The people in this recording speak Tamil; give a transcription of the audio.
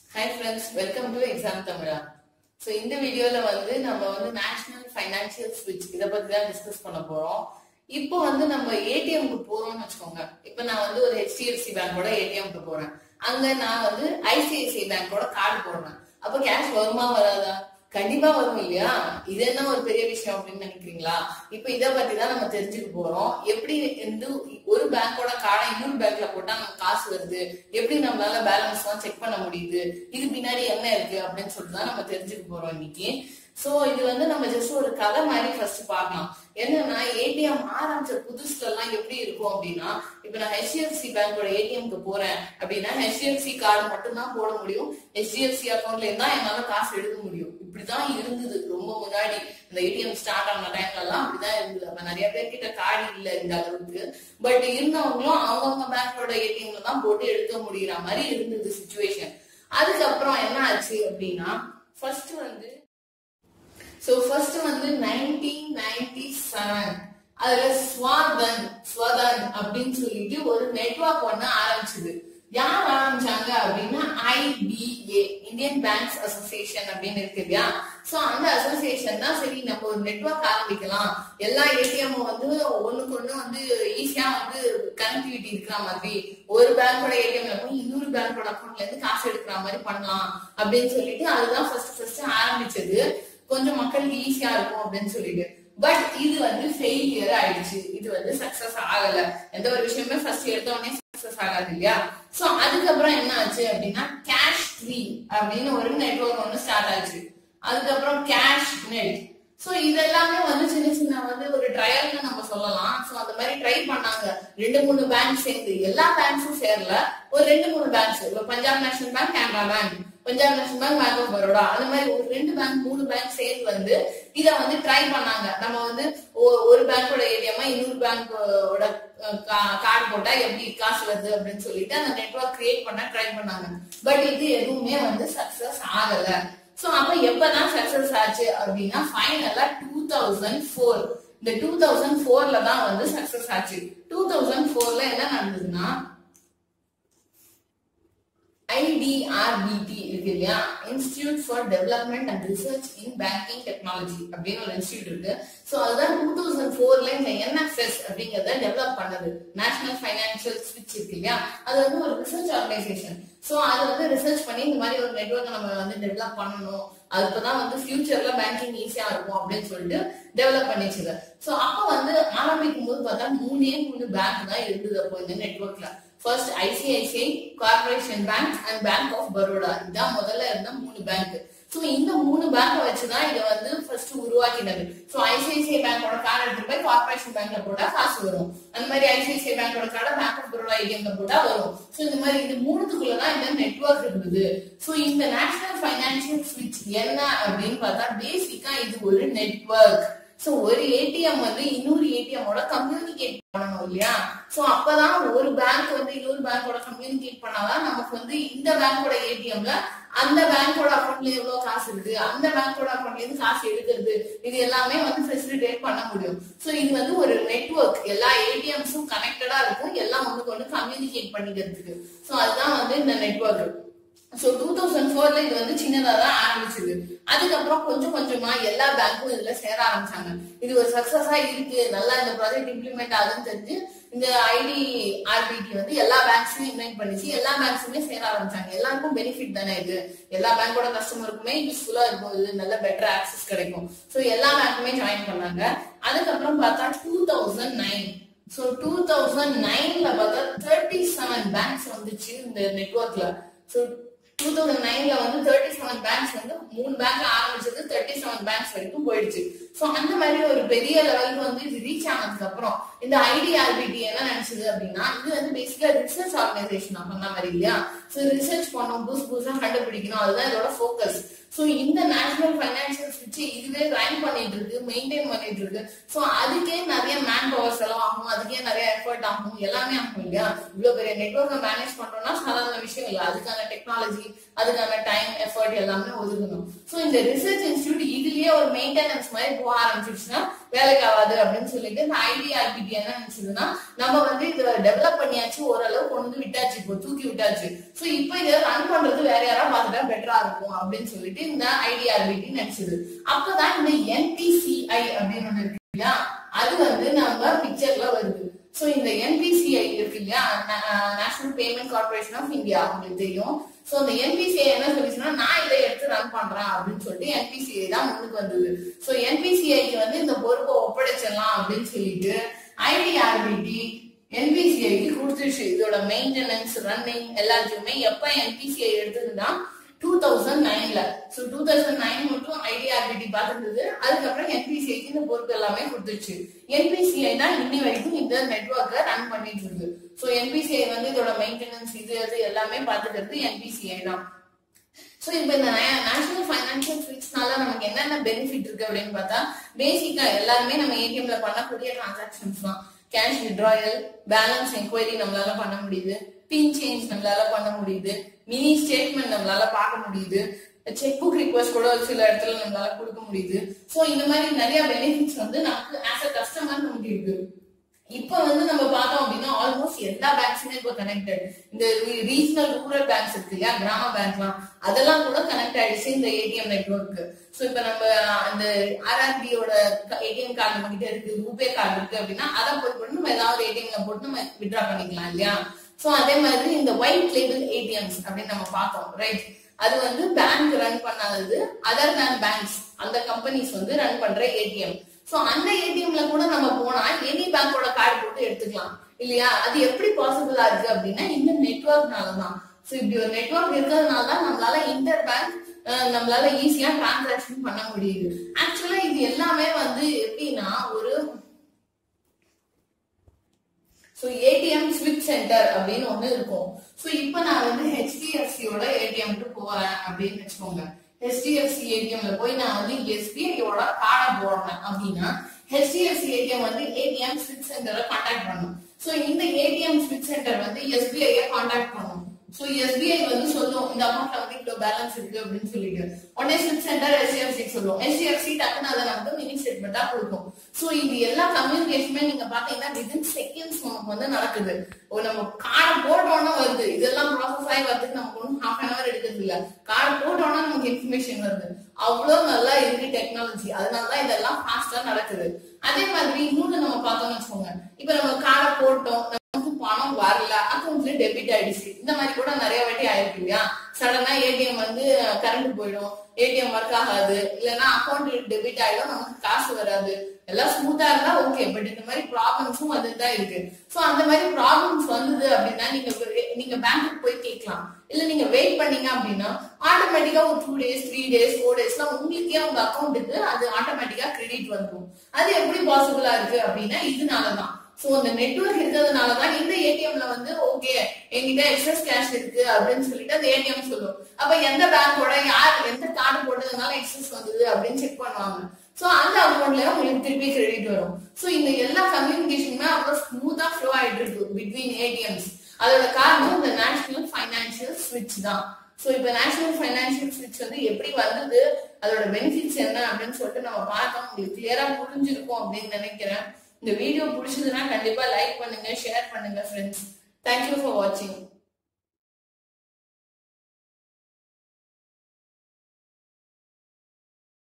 hi friends welcome to exam Tamizha so இந்த வீடியோல வந்து நம்ம வந்து நேஷனல் ஃபைனான்சியல் ஸ்விட்ச் இதை பத்தி தான் டிஸ்கஸ் பண்ண போறோம் இப்போ வந்து நம்ம ஏடிஎம்க்கு போறோம்னு வச்சுக்கோங்க இப்போ நான் வந்து ஒரு ஹெச்டிஎஃப்சி பேங்கோட ஏடிஎம்க்கு போறேன் அங்க நான் வந்து ஐசிஐசிஐ பேங்கோட கார்டு போடுறேன் அப்போ கேஷ் வருமா வராதா கண்டிப்பா வரும் இல்லையா இது என்ன ஒரு பெரிய விஷயம் அப்படின்னு நினைக்கிறீங்களா இப்ப இத பத்தி தான் நம்ம தெரிஞ்சுக்க போறோம் எப்படி வந்து ஒரு பேங்கோட கார்டை இன்னொரு பேங்க்ல போட்டா நமக்கு காசு வருது எப்படி நம்மளால பேலன்ஸ் எல்லாம் செக் பண்ண முடியுது இது பின்னாடி என்ன இருக்கு அப்படின்னு சொல்லிட்டு தான் நம்ம தெரிஞ்சுக்க போறோம் இன்னைக்கு சோ இது வந்து நம்ம ஜஸ்ட் ஒரு கதை மாதிரி ஃபர்ஸ்ட் பார்க்கலாம் என்னன்னா ஏடிஎம் ஆரம்பிச்ச புதுசுல எல்லாம் எப்படி இருக்கும் அப்படின்னா இப்ப நான் ஹெச்டிஎஃப்சி பேங்கோட ஏடிஎம்க்கு போறேன் அப்படின்னா ஹெச்டிஎஃப்சி கார்டு மட்டும் தான் போட முடியும் ஹெச்டிஎஃப்சி அக்கௌண்ட்ல இருந்தா என்னால காசு எடுக்க முடியும் இப்படிதான் இருந்தது ரொம்ப முன்னாடி இந்த ஏடிஎம் ஸ்டார்ட் ஆன டைம்ல எல்லாம் அப்படிதான் இருந்தது அப்ப நிறைய பேர் கிட்ட கார்டு இல்ல இந்த அளவுக்கு பட் இருந்தவங்களும் அவங்கவுங்க பேங்கோட ஏடிஎம்ல தான் போட்டு எடுக்க முடியற மாதிரி இருந்தது சுச்சுவேஷன் அதுக்கப்புறம் என்ன ஆச்சு அப்படின்னா ஃபர்ஸ்ட் வந்து சோ ஃபர்ஸ்ட் வந்து நைன்டீன் நைன்டி செவன் அதுல ஸ்வாதன் ஸ்வதன் அப்படின்னு சொல்லிட்டு ஒரு நெட்வொர்க் ஒண்ணு ஆரம்பிச்சது யார் ஆரம்பிச்சாங்க அப்படின்னா ஐபிஏ இந்தியன் பேங்க்ஸ் அசோசியேஷன் அப்படின்னு இருக்கு இல்லையா சோ அந்த அசோசியேஷன் தான் சரி நம்ம ஒரு நெட்வொர்க் ஆரம்பிக்கலாம் எல்லா ஏடிஎம் வந்து ஒண்ணுக்கு ஒண்ணு வந்து ஈஸியா வந்து கனெக்டிவிட்டி இருக்கிற மாதிரி ஒரு பேங்கோட ஏடிஎம்ல போய் இன்னொரு பேங்கோட அக்கௌண்ட்ல இருந்து காசு எடுக்கிற மாதிரி பண்ணலாம் அப்படின்னு சொல்லிட்டு அதுதான் ஃபர்ஸ்ட் ஃபர்ஸ்ட் ஆரம்பிச்சது கொஞ்சம் மக்களுக்கு ஈஸியா இருக்கும் அப்படின்னு சொல்லிட்டு பட் இது வந்து ஃபெயிலியர் ஆயிடுச்சு இது வந்து சக்சஸ் ஆகல எந்த ஒரு விஷயமே ஃபர்ஸ்ட் எடுத்த உடனே சக்சஸ் ஆகாது இல்லையா சோ அதுக்கப்புறம் என்ன ஆச்சு அப்படின்னா கேஷ் த்ரீ அப்படின்னு ஒரு நெட்ஒர்க் ஒன்று ஸ்டார்ட் ஆச்சு அதுக்கப்புறம் கேஷ் நெட் சோ இதெல்லாமே வந்து சின்ன சின்ன வந்து ஒரு ட்ரையல்னு நம்ம சொல்லலாம் சோ அந்த மாதிரி ட்ரை பண்ணாங்க ரெண்டு மூணு பேங்க் சேர்ந்து எல்லா பேங்க்ஸும் சேரல ஒரு ரெண்டு மூணு பேங்க்ஸ் இப்ப Punjab national bank Canara bank Punjab national bank bank of Baroda அந்த மாதிரி ஒரு ரெண்டு பேங்க் மூணு பேங்க் சேர்ந்து வந்து இத வந்து ட்ரை பண்ணாங்க நம்ம வந்து ஒரு பேங்கோட ஏடிஎம்மா இன்னொரு பேங்கோட கார்டு போட்டா எப்படி காசு வருது அப்படின்னு சொல்லிட்டு அந்த நெட்ஒர்க் கிரியேட் பண்ண ட்ரை பண்ணாங்க பட் இது எதுவுமே வந்து சக்சஸ் ஆகல சோ அப்ப எப்பதான் சக்சஸ் ஆச்சு அப்படின்னா ஃபைனலா டூ தௌசண்ட் ஃபோர் இந்த டூ தௌசண்ட் ஃபோர்ல தான் வந்து சக்சஸ் ஆச்சு டூ தௌசண்ட் ஃபோர்ல என்ன நடந்ததுன்னா ஐடிஆர்பிடி இருக்கு இல்லையா institute for development and research in banking technology அப்படின்னு ஒரு இன்ஸ்டியூட் இருக்கு ஸோ அதுதான் டூ தௌசண்ட் ஃபோர்ல இந்த என்எஃப்எஸ் அப்படிங்கறத டெவலப் பண்ணது நேஷனல் ஃபைனான்சியல் ஸ்விட்ச் இருக்கு இல்லையா அது வந்து ஒரு ரிசர்ச் ஆர்கனைசேஷன் ஸோ அது வந்து ரிசர்ச் பண்ணி இந்த மாதிரி ஒரு நெட்ஒர்க் நம்ம வந்து டெவலப் பண்ணணும் அதுக்குதான் வந்து ஃபியூச்சர்ல பேங்கிங் ஈஸியா இருக்கும் அப்படின்னு சொல்லிட்டு டெவலப் பண்ணிச்சுது ஸோ அப்போ வந்து ஆரம்பிக்கும் போது பார்த்தா மூணே மூணு பேங்க் தான் இருந்தது அப்போ இந்த நெட்ஒர்க்ல first ICICI corporation bank and bank of Baroda இதான் முதல்ல இருந்த மூணு பேங்க் சோ இந்த மூணு பேங்க் வச்சுதான் இதை வந்து ஃபர்ஸ்ட் உருவாக்கினது சோ ஐசிஐசிஐ பேங்கோட கார்டு எடுத்து போய் கார்பரேஷன் பேங்க்ல போட்டா காசு வரும் அந்த மாதிரி ஐசிஐசிஐ பேங்கோட கார்டை பேங்க் ஆஃப் பரோடா ஏடிஎம்ல போட்டா வரும் சோ இந்த மாதிரி இது மூணுத்துக்குள்ளதான் இந்த நெட்ஒர்க் இருந்தது சோ இந்த நேஷனல் ஃபைனான்சியல் ஸ்விட்ச் என்ன அப்படின்னு பார்த்தா பேசிக்கா இது ஒரு நெட்ஒர்க் சோ ஒரு ஏடிஎம் வந்து இன்னொரு ஏடிஎம்மோட கம்யூனிகேட் பண்ணணும் இல்லையா சோ அப்பதான் ஒரு பேங்க் வந்து இன்னொரு பேங்கோட கம்யூனிகேட் பண்ணாதான் நமக்கு வந்து இந்த பேங்கோட ஏடிஎம்ல அந்த பேங்கோட அக்கௌண்ட்ல எவ்வளவு காசு இருக்கு அந்த பேங்கோட அக்கௌண்ட்ல இருந்து காசு எடுக்கிறது இது எல்லாமே வந்து ஃபெசிலிட்டேட் பண்ண முடியும் சோ இது வந்து ஒரு நெட்ஒர்க் எல்லா ஏடிஎம்ஸும் கனெக்டடா இருக்கும் எல்லாம் ஒண்ணுக்கு ஒண்ணு கம்யூனிகேட் பண்ணிக்கிறதுக்கு சோ அதுதான் வந்து இந்த நெட்ஒர்க் சோ டூ தௌசண்ட் ஃபோர்ல இது வந்து சின்னதா தான் ஆரம்பிச்சது அதுக்கப்புறம் கொஞ்சம் கொஞ்சமா எல்லா பேங்க்கும் இதுல சேர ஆரம்பிச்சாங்க இது ஒரு சக்சஸா இருக்கு நல்லா இந்த ப்ராஜெக்ட் இம்ப்ளிமெண்ட் ஆகுதுன்னு தெரிஞ்சு இந்த ஐடி ஆர்பிடி வந்து எல்லா பேங்க்ஸுமே இன்வைட் பண்ணிச்சு எல்லா பேங்க்ஸுமே சேர ஆரம்பிச்சாங்க எல்லாருக்கும் பெனிஃபிட் தானே இது எல்லா பேங்கோட கஸ்டமருக்குமே யூஸ்ஃபுல்லா இருக்கும் இது நல்ல பெட்டர் ஆக்சஸ் கிடைக்கும் சோ எல்லா பேங்க்குமே ஜாயின் பண்ணாங்க அதுக்கப்புறம் பார்த்தா two thousand nine so two thousand நைன்ல பார்த்தா தேர்ட்டி செவன் பேங்க்ஸ் வந்துச்சு இந்த நெட்ஒர்க்ல ஸோ டூ தௌசண்ட் நைன்ல வந்து தேர்ட்டி செவன் பேங்க்ஸ் வந்து மூணு பேங்க்ல ஆரம்பிச்சது தேர்ட்டி செவன் பேங்க்ஸ் வரைக்கும் போயிடுச்சு ஸோ அந்த மாதிரி ஒரு பெரிய லெவலுக்கு வந்து இது ரீச் ஆனதுக்கு அப்புறம் இந்த ஐடிஆர்பிடி என்ன நினைச்சது அப்படின்னா இது வந்து பேசிக்கா ரிசர்ச் ஆர்கனைசேஷன் பண்ண மாதிரி இல்லையா ஸோ ரிசர்ச் பண்ணணும் புதுசு புதுசா கண்டுபிடிக்கணும் அதுதான் இதோட ஃபோக்கஸ் ஸோ இந்த நேஷனல் ஃபைனான்சியல் ஸ்விட்ச் இதுவே ரன் பண்ணிட்டு இருக்கு மெயின்டைன் பண்ணிட்டு இருக்கு ஸோ அதுக்கே நிறைய மேன் பவர் செலவாகும் அதுக்கே நிறைய எஃபர்ட் ஆகும் எல்லாமே ஆகும் இல்லையா இவ்வளவு பெரிய நெட்ஒர்க்கை மேனேஜ் பண்றோம்னா சாதாரண விஷயம் இல்லை அதுக்கான டெக்னாலஜி டெக்னாலஜி அதுக்கான டைம் எஃபர்ட் எல்லாமே ஒதுக்கணும் ஸோ இந்த ரிசர்ச் இன்ஸ்டியூட் இதுலயே ஒரு மெயின்டெனன்ஸ் மாதிரி போக ஆரம்பிச்சிருச்சுன்னா வேலைக்கு ஆகாது அப்படின்னு சொல்லிட்டு இந்த ஐடிஆர்பிடி என்ன நினைச்சதுன்னா நம்ம வந்து இதை டெவலப் பண்ணியாச்சு ஓரளவு கொண்டு வந்து விட்டாச்சு இப்போ தூக்கி விட்டாச்சு ஸோ இப்போ இதை ரன் பண்றது வேற யாராவது பார்த்துட்டா பெட்டரா இருக்கும் அப்படின்னு சொல்லிட்டு இந்த ஐடிஆர்பிடி நினைச்சது அப்பதான் இந்த என்பிசிஐ அப்படின்னு ஒண்ணு இருக்கு இல்லையா அது வந்து நம்ம பிக்சர்ல வருது சோ இந்த என்பிசிஐ இருக்கு இல்லையா national payment corporation of India உங்களுக்கு தெரியும் சோ இந்த என்பிசிஐ என்ன சொல்லிச்சுன்னா நான் இதை எடுத்து ரன் பண்றேன் அப்படின்னு சொல்லிட்டு என்பிசிஐ தான் முன்னுக்கு வந்தது சோ என்பிசிஐக்கு வந்து இந்த பொறுப்பை ஒப்படைச்சிடலாம் அப்படின்னு சொல்லிட்டு ஐடிஆர்பிடி என்பிசிஐக்கு கொடுத்துருச்சு இதோட மெயின்டெனன்ஸ் ரன்னிங் எல்லாத்தையுமே எப்ப என்பிசிஐ எடுத்ததுன்னா டூ தௌசண்ட் நைன்ல ஸோ டூ தௌசண்ட் நைன் மட்டும் ஐடிஆர்பிடி பார்த்துருந்தது அதுக்கப்புறம் என்பிசிஐக்கு இந்த பொறுப்பு எல்லாமே கொடுத்துருச்சு என்பிசிஐ தான் இன்னி வரைக்கும் இந்த நெட்ஒர்க்கை ரன் பண்ணிட்டு இருக்கு ஸோ என்பிசிஐ வந்து இதோட மெயின்டெனன்ஸ் இது அது எல்லாமே பார்த்துக்கிறது என்பிசிஐ தான் ஸோ இப்போ இந்த நேஷனல் ஃபைனான்சியல் ஸ்விட்ச்னால நமக்கு என்னென்ன பெனிஃபிட் இருக்கு அப்படின்னு பார்த்தா பேசிக்கா எல்லாருமே நம்ம ஏடிஎம்ல பண்ணக்கூடிய டிரான்சாக்ஷன்ஸ் தான் கேஷ் விட்ராயல் பேலன்ஸ் என்கொயரி நம்மளால பண்ண முடியுது பின் சேஞ்ச் நம்மளால பண்ண முடியுது மினி ஸ்டேட்மெண்ட் நம்மளால பார்க்க முடியுது செக் புக் ரிக்வஸ்ட் கூட ஒரு சில இடத்துல நம்மளால கொடுக்க முடியுது ஸோ இந்த மாதிரி நிறைய பெனிஃபிட்ஸ் வந்து நமக்கு ஆஸ் அ கஸ்டமர் நமக்கு இருக்கு இப்ப வந்து நம்ம பார்த்தோம் அப்படின்னா ஆல்மோஸ்ட் எல்லா பேங்க்ஸுமே இப்போ கனெக்டட் இந்த ரீஜனல் ரூரல் பேங்க்ஸ் இருக்கு இல்லையா கிராம பேங்க்லாம் அதெல்லாம் கூட கனெக்ட் ஆயிடுச்சு இந்த ஏடிஎம் நெட்ஒர்க் சோ இப்ப நம்ம அந்த ஆர்ஆர்பியோட ஏடிஎம் கார்டு நம்ம கிட்ட இருக்கு ரூபே கார்டு இருக்கு அப்படின்னா அதை போய் போட்டு நம்ம ஏதாவது ஏடிஎம்ல போட்டு நம்ம வித்ரா பண்ணிக்கலாம் இல்லையா சோ அதே மாதிரி இந்த ஒயிட் லேபிள் ஏடிஎம்ஸ் அப்படின்னு நம்ம பார்த்தோம் ரைட் அது வந்து பேங்க் ரன் பண்ணாதது அதர் தேன் பேங்க்ஸ் அந்த கம்பெனிஸ் வந்து ரன் பண்ற ஏடிஎம் சோ அந்த ஏடிஎம்ல கூட நம்ம போனா எனி பேங்கோட கார்டு போட்டு எடுத்துக்கலாம் இல்லையா அது எப்படி பாசிபிளா இருக்கு அப்படின்னா இந்த நெட்ஒர்க்னால தான் சோ இப்படி ஒரு நெட்ஒர்க் இருக்கிறதுனால தான் நம்மளால இன்டர் பேங்க் நம்மளால ஈஸியா டிரான்சாக்ஷன் பண்ண முடியுது ஆக்சுவலா இது எல்லாமே வந்து எப்படின்னா ஒரு ஸோ ஏடிஎம் ஸ்விட்ச் சென்டர் அப்படின்னு ஒன்று இருக்கும் ஸோ இப்போ நான் வந்து ஹெச்டிஎஃப்சியோட ஏடிஎம்க்கு போறேன் அப்படின்னு வச்சுக்கோங்க ஹெச்டிஎஃப்சி ஏடிஎம்ல போய் நான் வந்து எஸ்பிஐயோட கார்டை போடுறேன் அப்படின்னா ஹெச்டிஎஃப்சி ஏடிஎம் வந்து ஏடிஎம் ஸ்விட்ச் சென்டரை கான்டாக்ட் பண்ணும் ஸோ இந்த ஏடிஎம் ஸ்விட்ச் சென்டர் வந்து எஸ்பிஐயை கான்டாக்ட் பண்ணும் சோ எஸ்பிஐ வந்து சொல்லும் இந்த அமௌண்ட்ல வந்து இவ்வளவு பேலன்ஸ் இருக்கு அப்படின்னு சொல்லிட்டு உடனே ஸ்விட்ச் சென்டர் எஸ்டிஎஃப்சி சொல்லும் எஸ்டிஎஃப்சி டக்குன்னு அதை நமக்கு மினி ஸ்டேட்மெண்டா கொடுக்கும் சோ இது எல்லா கம்யூனிகேஷனுமே நீங்க பாத்தீங்கன்னா வித்தின் செகண்ட்ஸ் நமக்கு வந்து நடக்குது ஒரு நம்ம கார்டு போட்டோம்னா வருது இதெல்லாம் ப்ராசஸ் ஆகி வரதுக்கு நமக்கு ஒன்றும் ஹாஃப் அன் அவர் எடுக்கிறது இல்ல கார்டு போட்டோம்னா நமக்கு இன்ஃபர்மேஷன் வருது அவ்வளவு நல்லா இருக்கு டெக்னாலஜி அதனாலதான் இதெல்லாம் ஃபாஸ்டா நடக்குது அதே மாதிரி இன்னொன்னு நம்ம பார்த்தோம்னு வச்சுக்கோங்க இப்ப நம்ம கார்டை போட்டோம் நமக்கு பணம் வரல அக்கௌண்ட்ல டெபிட் ஆயிடுச்சு இந்த மாதிரி கூட நிறைய வாட்டி ஆயிருக்கு இல்லையா சடனா ஏடிஎம் வந்து கரண்ட் போயிடும் ஏடிஎம் ஒர்க் ஆகாது இல்லைன்னா அக்கௌண்ட் டெபிட் ஆயிடும் நமக்கு காசு வராது எல்லாம் ஸ்மூத்தா இருந்தா ஓகே பட் இந்த மாதிரி ப்ராப்ளம்ஸும் வந்துதான் இருக்கு சோ அந்த மாதிரி ப்ராப்ளம்ஸ் வந்தது அப்படின்னா நீங்க நீங்க பேங்க்குக்கு போய் கேட்கலாம் இல்ல நீங்க வெயிட் பண்ணீங்க அப்படின்னா ஆட்டோமேட்டிக்கா ஒரு two days three days four டேஸ்ல உங்களுக்கே உங்க அக்கௌண்ட்டுக்கு அது ஆட்டோமேட்டிக்கா கிரெடிட் வந்துடும் அது எப்படி பாசிபிளா இருக்கு அப்படின்னா இதனாலதான் சோ அந்த நெட்ஒர்க் இருக்கிறதுனாலதான் இந்த ஏடிஎம்ல வந்து ஓகே என்கிட்ட எக்ஸஸ் கேஷ் இருக்கு அப்படின்னு சொல்லிட்டு அந்த ஏடிஎம் சொல்லும் அப்ப எந்த பேங்கோட யார் எந்த கார்டு போட்டதுனால எக்ஸஸ் வந்தது அப்படின்னு செக் பண்ணுவாங்க சோ அந்த அக்கௌண்ட்ல உங்களுக்கு திருப்பி கிரெடிட் வரும் சோ இந்த எல்லா கம்யூனிகேஷனுமே அவ்வளவு ஸ்மூத்தா ஃப்ளோ ஆயிட்டு இருக்கு பிட்வீன் ஏடிஎம்ஸ் அதோட காரணம் இந்த நேஷனல் ஃபைனான்சியல் ஸ்விட்ச் தான் சோ இப்ப நேஷனல் ஃபைனான்சியல் ஸ்விட்ச் வந்து எப்படி வந்தது அதோட பெனிஃபிட்ஸ் என்ன அப்படின்னு சொல்லிட்டு நம்ம பார்த்தோம் உங்களுக்கு கிளியரா புரிஞ்சிருக்கும் அப்படின்னு நினைக்கிறேன் இந்த வீடியோ பிடிச்சதுன்னா கண்டிப்பா லைக் பண்ணுங்க ஷேர் பண்ணுங்க ஃப்ரெண்ட்ஸ் தேங்க்யூ ஃபார் வாட்சிங்